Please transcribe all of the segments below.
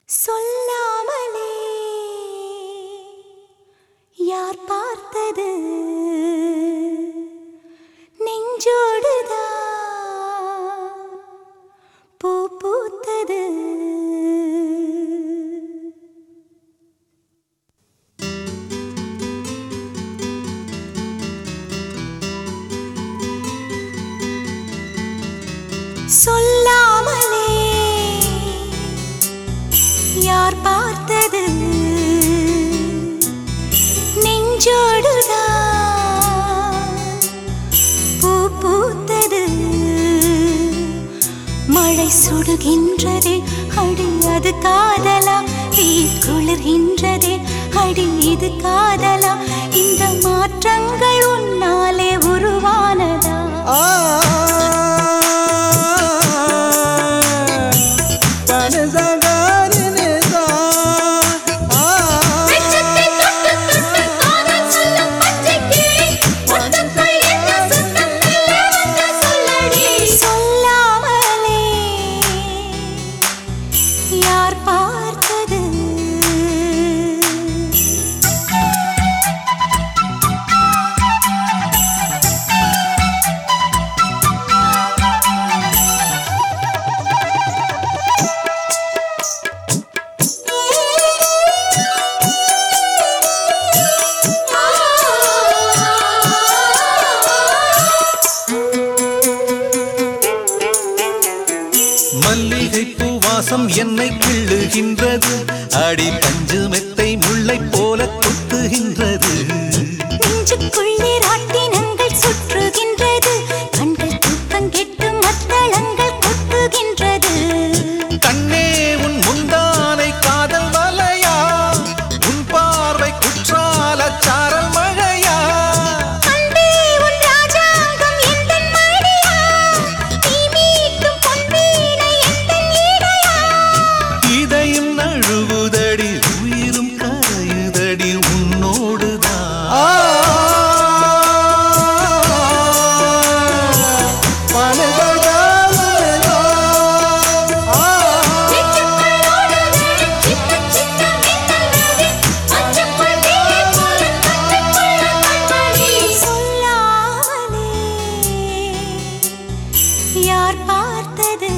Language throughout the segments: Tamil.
சொல்லாமலே யார் பார்த்தது நெஞ்சோடுதான் பூ பூத்தது சொல்லாமலே யார் பார்த்தது நெஞ்சோடுதான் பூ பூத்தது மழை சுடுகின்றதே அடி அது காதலா தீ குளிர்கின்றதே அடி இது காதலா இந்த மாற்றங்கள் உன்னாலே உருவானதா சொல்லாமலே யார் பார்த்தது மல்லிகை பூவாசம் என்னை கிள்ளுகின்றது அடி பஞ்சு மெத்தை முல்லை போல கொத்துகின்றது நெஞ்சுக்குள்ளே ராட்டினங்கள் சுற்றுகின்றது கண்கள் தூக்கம் கெட்டு மத்தளங்கள் கொட்டுகின்றது கண்ணே உன் முந்தானை காதல் வலையா உன் பார்வை குற்றால சாரல் மழையா அன்பே உன் ராஜாங்கம் எந்தன் மடியா நீ மீட்டும் பொன்வீணை எந்தன் இடையா இதையும் நழுவுதடி உயிரும் கரையுதடி உன்னோடுதான் நெஞ்சுக்குள் ஓடுதே சின்ன சின்ன மின்னல்களே மஞ்சள் நீயே போல கண்ணுக்குள்ள கண்மணி சொல்லாமலே யார் பார்த்தது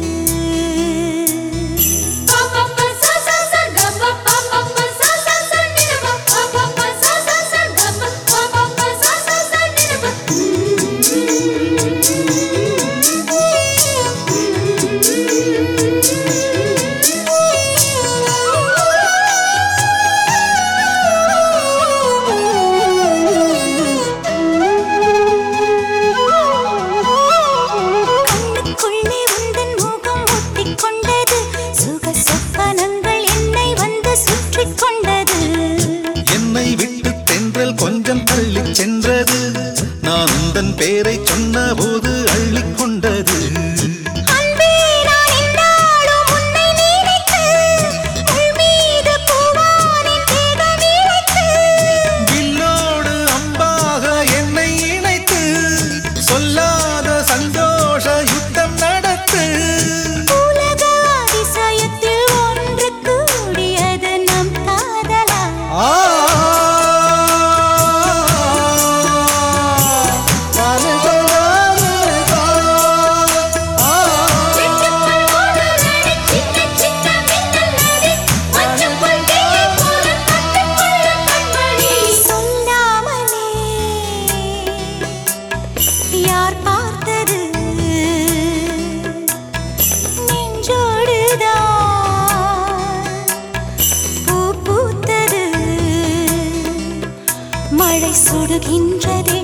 கண்ணுக்குள்ளே உந்தன் முகம் ஒட்டிக்கொண்டது சுக சொப்பனங்கள் என்னை வந்து சுற்றிக் கொண்டது என்னை விட்டு தென்றல் கொஞ்சம் தள்ளிச் சென்றது நான் உந்தன் பேரை சொன்னபோது அள்ளிக் கொண்டது அன்பே நான் என்னாலும் உன்னை நினைத்து உள் மீது பூவானின் தேகம் இழைத்து வில்லோடு அம்பாக என்னை இணைத்து சொல்லாத சந்தோஷ யுத்தம் நடத்து உலக அதிசயத்தில் ஒன்று கூடியது நம் காதலா ஆ நெஞ்சுக்குள் ஓடுதடி சின்ன சின்ன மின்னல்களே மஞ்சள் நீயே போல கண்ணுக்குள்ள கண்மணி சொல்லாமலே யார் பார்த்தது நெஞ்சோடுதான் பூ பூத்தது மழை சுடுகின்றதே